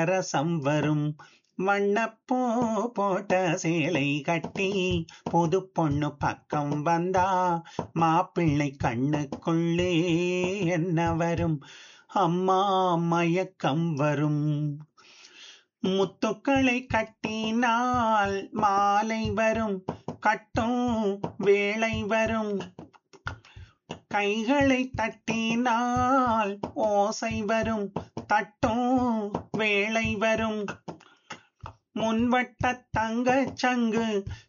ரசம் வரும் வண்ணப்பூ போட்ட சேலை கட்டி புது பொண்ணு பக்கம் வந்தா மாப்பிள்ளை கண்ணுக்குள்ளே என்ன வரும் அம்மா மயக்கம் வரும் முத்துக்களை கட்டினால் மாலை வரும் கட்டும் வேளை வரும் கைகளை தட்டினால் ஓசை வரும் தட்டும் வேளை வரும் முன்வட்ட தங்கச் சங்கு